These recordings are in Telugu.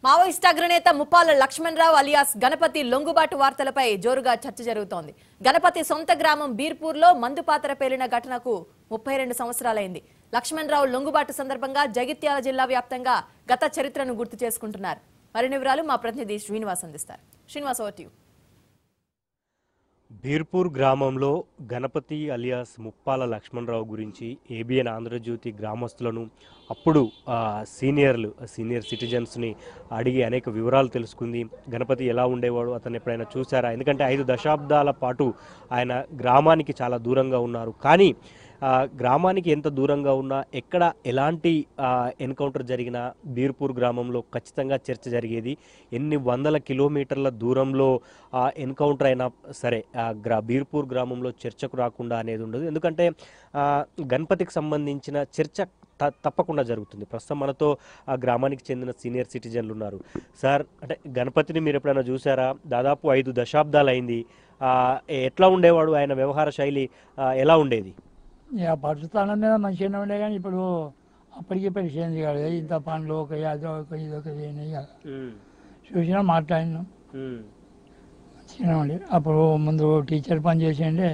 మావోయిస్ట్ అగ్రనేత ముప్పాల లక్ష్మణరావు అలియాస్ గణపతి లొంగుబాటు వార్తలపై జోరుగా చర్చ జరుగుతోంది గణపతి సొంత గ్రామం బీర్పూర్లో మందు పాత్ర పేలిన ఘటనకు ముప్పై రెండు సంవత్సరాలైంది లక్ష్మణరావు లొంగుబాటు సందర్భంగా జగిత్యాల జిల్లా వ్యాప్తంగా గత చరిత్రను గుర్తు చేసుకుంటున్నారు మరిన్ని వివరాలు మా ప్రతినిధి శ్రీనివాస్ అందిస్తారు Srinivas over to you. Beerpur గ్రామంలో గణపతి అలియాస్ ముప్పాల లక్ష్మణరావు గురించి ఏబిఎన్ ఆంధ్రజ్యోతి గ్రామస్తులను అప్పుడు ఆ, సీనియర్లు సీనియర్ సిటిజన్స్ని అడిగి అనేక వివరాలు తెలుసుకుంది గణపతి ఎలా ఉండేవాడు అతను ఎప్పుడైనా చూసారా ఎందుకంటే ఐదు దశాబ్దాల పాటు ఆయన గ్రామానికి చాలా దూరంగా ఉన్నారు కానీ ఆ, గ్రామానికి ఎంత దూరంగా ఉన్నా ఎక్కడ ఎలాంటి ఎన్కౌంటర్ జరిగినా బీర్పూర్ గ్రామంలో ఖచ్చితంగా చర్చ జరిగేది ఎన్ని వందల కిలోమీటర్ల దూరంలో ఆ ఎన్కౌంటర్ అయినా సరే ఆ గ్రా బీర్పూర్ గ్రామంలో చర్చకు రాకుండా అనేది ఉండదు ఎందుకంటే ఆ, గణపతికి సంబంధించిన చర్చ త- తప్పకుండా జరుగుతుంది ప్రస్తుతం మనతో ఆ గ్రామానికి చెందిన సీనియర్ సిటిజన్లు ఉన్నారు సార్ అంటే గణపతిని మీరు ఎప్పుడైనా చూసారా దాదాపు ఐదు దశాబ్దాలు అయింది ఆ, ఎట్లా ఉండేవాడు ఆయన వ్యవహార శైలి ఆ, ఎలా ఉండేది ఇక పట్టుతానం మీద మంచిగానే ఉండే కానీ ఇప్పుడు అప్పటికి ఇప్పటికి చేంజ్ కాదు ఇంత పనులు ఒక అదో ఒక ఇది ఒక చేయని చూసినా మాట్లాడినాం మంచిగానే ఉండే అప్పుడు ముందు టీచర్ పని చేసిండే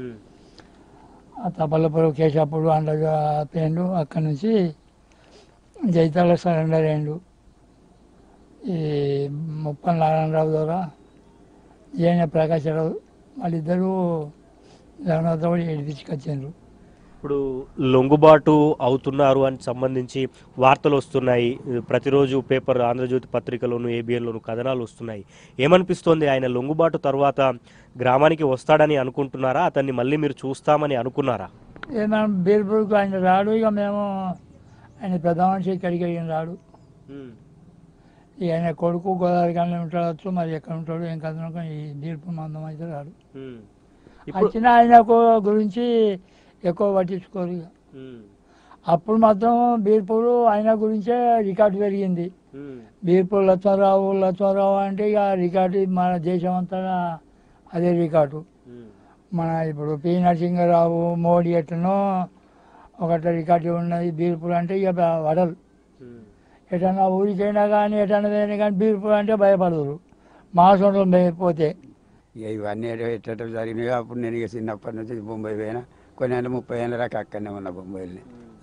ఆ తపలపురం కేశప్పుడు అండగా పోయిండు అక్కడి నుంచి జైతాల సరెండర్ అయ్యిండు ఈ ముప్పన్ నారాయణరావు ద్వారా జైన ప్రకాశరావు వాళ్ళిద్దరూ లగ్నతో ఏడిపించుకొచ్చిండ్రు ఇప్పుడు లొంగుబాటు అవుతున్నారు అని సంబంధించి వార్తలు వస్తున్నాయి ప్రతిరోజు పేపర్ ఆంధ్రజ్యోతి పత్రికలోను ఏబిఎన్లోను కథనాలు వస్తున్నాయి ఏమనిపిస్తోంది ఆయన లొంగుబాటు తర్వాత గ్రామానికి వస్తాడని అనుకుంటున్నారా అతన్ని మళ్ళీ మీరు చూస్తామని అనుకున్నారా ఏమైనా బీర్పూర్కు ఆయన రాడు ఇక మేము ఆయన పెద్ద మనిషి ఇక్కడికి ఆయన రాడు ఇక ఆయన కొడుకు గోదావరి కానీ ఉంటాడచ్చు మరి ఎక్కడ ఉంటాడు ఏం కథను కానీ ఈ బీర్పూర్ మందం అయితే రాడు ఇప్పుడు వచ్చిన ఆయన గురించి ఎక్కువ పట్టించుకోరు ఇక అప్పుడు మాత్రం బీర్పూర్ ఆయన గురించే రికార్డు పెరిగింది బీర్పూర్ లక్ష్మణరావు లక్ష్మణరావు అంటే ఇక రికార్డు మన దేశం అంతా అదే రికార్డు మన ఇప్పుడు పి నరసింహరావు మోడీ ఎట్లనో ఒకటి రికార్డు ఉన్నది బీర్పూర్ అంటే ఇక బ- వడలు ఎటన్నా ఊరికైనా కానీ ఎటన్నా పోయినా కానీ బీర్పూర్ అంటే భయపడరు మా సొంతం పోతే ఇక ఇవన్నీ ఎటు ఎట్ట జరిగినాయో అప్పుడు నేను ఇక చిన్నప్పటి నుంచి బొంబాయి పోయినా కొన్ని ఏళ్ళు ముప్పై ఏళ్ళ దాకా అక్కడనే ఉన్నా బొంబాయిని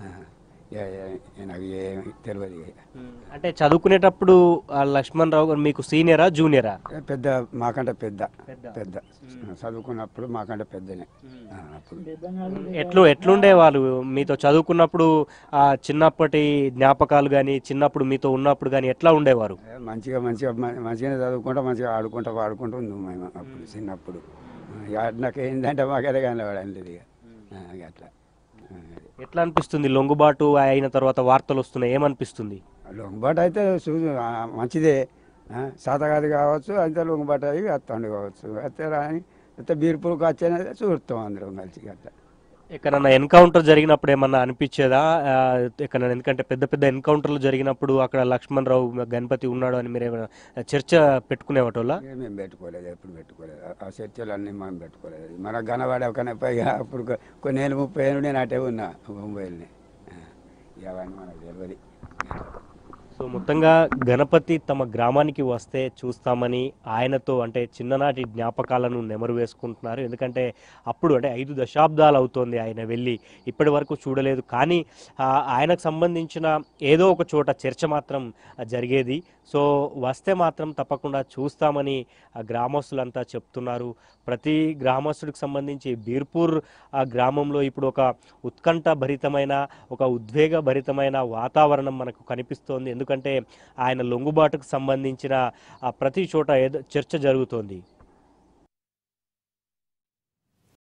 నాకు ఏమి తెలియదు ఇక. అంటే చదువుకునేటప్పుడు ఆ లక్ష్మణ్ రావు గారు మీకు సీనియరా జూనియరా పెద్ద మాకంటే పెద్ద పెద్ద. పెద్ద చదువుకున్నప్పుడు మాకంటే పెద్దనే ఆ, అప్పుడు ఎట్లు ఎట్లుండే వాళ్ళు మీతో చదువుకున్నప్పుడు ఆ చిన్నప్పటి జ్ఞాపకాలు కానీ చిన్నప్పుడు మీతో ఉన్నప్పుడు కానీ ఎట్లా ఉండేవారు ఏ, మంచిగా మంచిగా మ- మంచిగానే చదువుకుంటా మంచిగా ఆడుకుంటా పాడుకుంటూ ఉన్నాం మేము అప్పుడు చిన్నప్పుడు ఇక నాకు ఏంటంటే మాకైతే కానీ వాడండి ఇక ఆ, ఇక అట్లా ఆ, ఎట్లా అనిపిస్తుంది లొంగుబాటు అయిన తర్వాత వార్తలు వస్తున్నాయి ఏమనిపిస్తుంది లొంగుబాటు అయితే చూ ఆ, మంచిదే ఆ, శాతగాది కావచ్చు అయితే లొంగుబాటు అయ్యి వస్తాండి కావచ్చు అయితే రాని అయితే బీర్పూర్కి వచ్చేది చూస్తాం అందరం కలిసి అట్లా ఎక్కడన్నా ఎన్కౌంటర్ జరిగినప్పుడు ఏమన్నా అనిపించేదా ఆ, ఎక్కడన్నా ఎందుకంటే పెద్ద పెద్ద ఎన్కౌంటర్లు జరిగినప్పుడు అక్కడ లక్ష్మణ్ రావు గణపతి ఉన్నాడు అని మీరు ఏమైనా చర్చ పెట్టుకునేవాటోళ్ళ ఇక మేము పెట్టుకోలేదు ఎప్పుడు పెట్టుకోలేదు ఆ- ఆ చర్చలు అన్నీ మనం పెట్టుకోలేదు మన గనవాడ ఒక పైగా అప్పుడు కొ- కొన్ని ఏళ్ళు ముప్పై ఏళ్ళు నేను అటే ఉన్నా ముంబైని ఇక అవన్నీ మనకు తెలియదు సో మొత్తంగా గణపతి తమ గ్రామానికి వస్తే చూస్తామని ఆయనతో అంటే చిన్ననాటి జ్ఞాపకాలను నెమరు వేసుకుంటున్నారు ఎందుకంటే అప్పుడు అంటే ఐదు దశాబ్దాలు అవుతోంది ఆయన వెళ్ళి ఇప్పటి వరకు చూడలేదు కానీ ఆ, ఆయనకు సంబంధించిన ఏదో ఒక చోట చర్చ మాత్రం ఆ, జరిగేది సో వస్తే మాత్రం తప్పకుండా చూస్తామని ఆ గ్రామస్తులంతా చెప్తున్నారు ప్రతి గ్రామస్తుడికి సంబంధించి బీర్పూర్ ఆ గ్రామంలో ఇప్పుడు ఒక ఉత్కంఠ భరితమైన ఒక ఉద్వేగ భరితమైన వాతావరణం మనకు కనిపిస్తోంది ఎందుకంటే ఆయన లొంగుబాటుకు సంబంధించిన ఆ ప్రతి చోట ఏదో చర్చ జరుగుతోంది